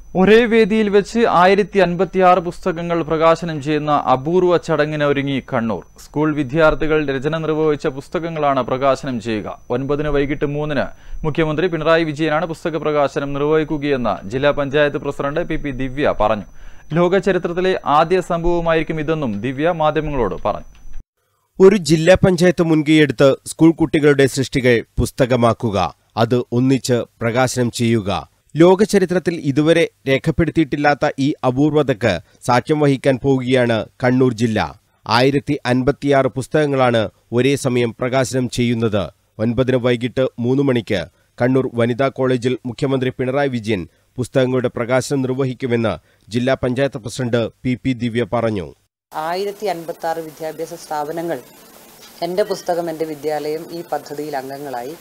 ഒരേ വേദിയിൽ വെച്ച് ആയിരത്തി അൻപത്തിയാറ് പുസ്തകങ്ങൾ പ്രകാശനം ചെയ്യുന്ന അപൂർവ ചടങ്ങിന് ഒരുങ്ങി കണ്ണൂർ സ്കൂൾ വിദ്യാർത്ഥികൾ രചന നിർവഹിച്ച പുസ്തകങ്ങളാണ് പ്രകാശനം ചെയ്യുക ഒൻപതിന് വൈകിട്ട് മൂന്നിന് മുഖ്യമന്ത്രി പിണറായി വിജയനാണ് പുസ്തക പ്രകാശനം നിർവഹിക്കുകയെന്ന് ജില്ലാ panchayat president P P Divya പറഞ്ഞു ലോക ചരിത്രത്തിലെ ആദ്യ സംഭവമായിരിക്കും ഇതെന്നും ദിവ്യ മാധ്യമങ്ങളോട് പറഞ്ഞു ഒരു ജില്ലാ പഞ്ചായത്ത് മുൻകൈയെടുത്ത് സ്കൂൾ കുട്ടികളുടെ സൃഷ്ടികൾ പുസ്തകമാക്കുക അത് ഒന്നിച്ച് പ്രകാശനം ചെയ്യുക ലോക ചരിത്രത്തിൽ ഇതുവരെ രേഖപ്പെടുത്തിയിട്ടില്ലാത്ത ഈ അപൂർവതയ്ക്ക് സാക്ഷ്യം വഹിക്കാൻ പോവുകയാണ് കണ്ണൂർ ജില്ല ആയിരത്തി അൻപത്തിയാറ് പുസ്തകങ്ങളാണ് ഒരേ സമയം പ്രകാശനം ചെയ്യുന്നത് ഒൻപതിന് വൈകിട്ട് മൂന്ന് മണിക്ക് കണ്ണൂർ വനിതാ കോളേജിൽ മുഖ്യമന്ത്രി പിണറായി വിജയൻ പുസ്തകങ്ങളുടെ പ്രകാശനം നിർവഹിക്കുമെന്ന് ജില്ലാ panchayat president P P Divya പറഞ്ഞു ആയിരത്തി അൻപത്തി ആറ് വിദ്യാഭ്യാസ സ്ഥാപനങ്ങൾ എൻ്റെ പുസ്തകം എൻ്റെ വിദ്യാലയം ഈ പദ്ധതിയിൽ അംഗങ്ങളായി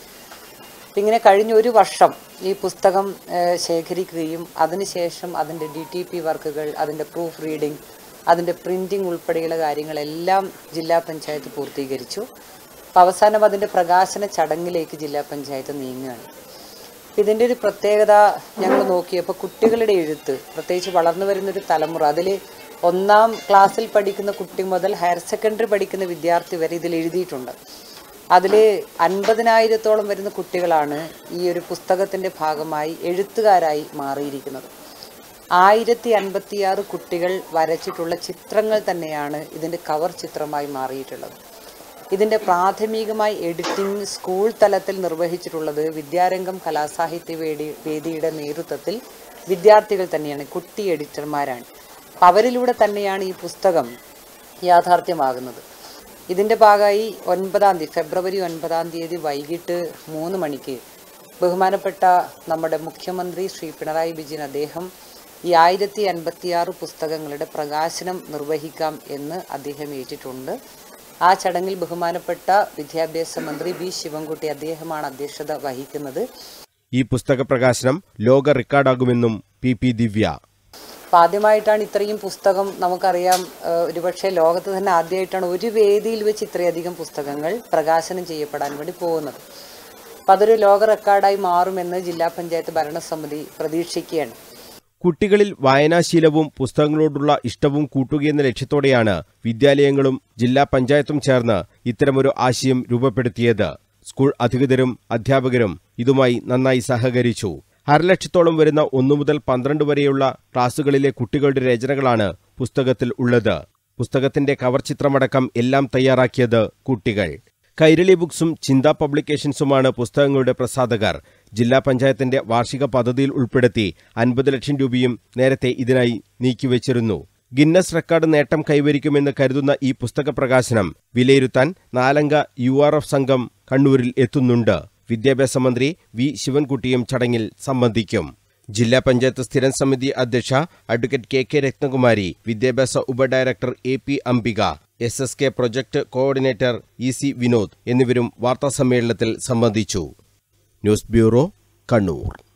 ഇങ്ങനെ കഴിഞ്ഞ ഒരു വർഷം ഈ പുസ്തകം ഏഹ്, ശേഖരിക്കുകയും അതിനുശേഷം അതിൻ്റെ ഡി ടി പി വർക്കുകൾ അതിൻ്റെ പ്രൂഫ് റീഡിംഗ് അതിൻ്റെ പ്രിൻറ്റിംഗ് ഉൾപ്പെടെയുള്ള കാര്യങ്ങളെല്ലാം ജില്ലാ പഞ്ചായത്ത് പൂർത്തീകരിച്ചു അപ്പോൾ അവസാനം അതിൻ്റെ പ്രകാശന ചടങ്ങിലേക്ക് ജില്ലാ പഞ്ചായത്ത് നീങ്ങുകയാണ് ഇതിൻ്റെ ഒരു പ്രത്യേകത ഞങ്ങൾ നോക്കിയപ്പോൾ കുട്ടികളുടെ എഴുത്ത് പ്രത്യേകിച്ച് വളർന്നു വരുന്നൊരു തലമുറ അതിൽ ഒന്നാം ക്ലാസ്സിൽ പഠിക്കുന്ന കുട്ടി മുതൽ ഹയർ സെക്കൻഡറി പഠിക്കുന്ന വിദ്യാർത്ഥി വരെ ഇതിൽ എഴുതിയിട്ടുണ്ട് അതിൽ അൻപതിനായിരത്തോളം വരുന്ന കുട്ടികളാണ് ഈ ഒരു പുസ്തകത്തിൻ്റെ ഭാഗമായി എഴുത്തുകാരായി മാറിയിരിക്കുന്നത് ആയിരത്തി അൻപത്തിയാറ് കുട്ടികൾ വരച്ചിട്ടുള്ള ചിത്രങ്ങൾ തന്നെയാണ് ഇതിൻ്റെ കവർ ചിത്രമായി മാറിയിട്ടുള്ളത് ഇതിൻ്റെ പ്രാഥമികമായി എഡിറ്റിംഗ് സ്കൂൾ തലത്തിൽ നിർവഹിച്ചിട്ടുള്ളത് വിദ്യാരംഗം കലാസാഹിത്യ വേദി വേദിയുടെ നേതൃത്വത്തിൽ വിദ്യാർത്ഥികൾ തന്നെയാണ് കുട്ടി എഡിറ്റർമാരാണ് അപ്പം അവരിലൂടെ തന്നെയാണ് ഈ പുസ്തകം യാഥാർത്ഥ്യമാകുന്നത് ഇതിൻ്റെ ഭാഗമായി ഒൻപതാം തീയതി ഫെബ്രുവരി ഒൻപതാം തീയതി വൈകിട്ട് മൂന്ന് മണിക്ക് ബഹുമാനപ്പെട്ട നമ്മുടെ മുഖ്യമന്ത്രി ശ്രീ പിണറായി വിജയൻ അദ്ദേഹം ഈ ആയിരത്തി അൻപത്തിയാറ് പുസ്തകങ്ങളുടെ പ്രകാശനം നിർവഹിക്കാം എന്ന് അദ്ദേഹം ഏറ്റിട്ടുണ്ട് ആ ചടങ്ങിൽ ബഹുമാനപ്പെട്ട വിദ്യാഭ്യാസ മന്ത്രി വി ശിവൻകുട്ടി അദ്ദേഹമാണ് അധ്യക്ഷത വഹിക്കുന്നത് ഈ പുസ്തക പ്രകാശനം ലോക റെക്കോർഡാകുമെന്നും പി പി ദിവ്യ അപ്പം ആദ്യമായിട്ടാണ് ഇത്രയും പുസ്തകം നമുക്കറിയാം ഏഹ് ഒരുപക്ഷെ ലോകത്ത് തന്നെ ആദ്യമായിട്ടാണ് ഒരു വേദിയിൽ വെച്ച് ഇത്രയധികം പുസ്തകങ്ങൾ പ്രകാശനം ചെയ്യപ്പെടാൻ വേണ്ടി പോകുന്നത് അപ്പം അതൊരു ലോക റെക്കോർഡായി മാറുമെന്ന് ജില്ലാ പഞ്ചായത്ത് ഭരണസമിതി പ്രതീക്ഷിക്കുകയാണ് കുട്ടികളിൽ വായനാശീലവും പുസ്തകങ്ങളോടുള്ള ഇഷ്ടവും കൂട്ടുകയെന്ന ലക്ഷ്യത്തോടെയാണ് വിദ്യാലയങ്ങളും ജില്ലാ പഞ്ചായത്തും ചേർന്ന് ഇത്തരമൊരു ആശയം രൂപപ്പെടുത്തിയത് സ്കൂൾ അധികൃതരും അധ്യാപകരും ഇതുമായി നന്നായി സഹകരിച്ചു അരലക്ഷത്തോളം വരുന്ന ഒന്നു മുതൽ പന്ത്രണ്ട് വരെയുള്ള ക്ലാസുകളിലെ കുട്ടികളുടെ രചനകളാണ് പുസ്തകത്തിൽ ഉള്ളത് പുസ്തകത്തിന്റെ കവർ ചിത്രമടക്കം എല്ലാം തയ്യാറാക്കിയത് കുട്ടികൾ കൈരളി ബുക്സും ചിന്ത പബ്ലിക്കേഷൻസുമാണ് പുസ്തകങ്ങളുടെ പ്രസാധകർ ജില്ലാ പഞ്ചായത്തിന്റെ വാർഷിക പദ്ധതിയിൽ ഉൾപ്പെടുത്തി അൻപത് ലക്ഷം രൂപയും നേരത്തെ ഇതിനായി നീക്കിവച്ചിരുന്നു ഗിന്നസ് റെക്കോർഡ് നേട്ടം കൈവരിക്കുമെന്ന് കരുതുന്ന ഈ പുസ്തക പ്രകാശനം വിലയിരുത്താൻ നാലംഗ യു ആർ എഫ് സംഘം കണ്ണൂരിൽ എത്തുന്നുണ്ട് വിദ്യാഭ്യാസ മന്ത്രി വി ശിവൻകുട്ടിയും ചടങ്ങിൽ സംബന്ധിക്കും ജില്ലാ പഞ്ചായത്ത് സ്ഥിരം സമിതി അധ്യക്ഷ അഡ്വക്കേറ്റ് കെ കെ രത്നകുമാരി വിദ്യാഭ്യാസ ഉപഡയറക്ടർ A P Ambika S S K project coordinator E C Vinod എന്നിവരും വാർത്താസമ്മേളനത്തിൽ സംബന്ധിച്ചു ന്യൂസ് ബ്യൂറോ കണ്ണൂർ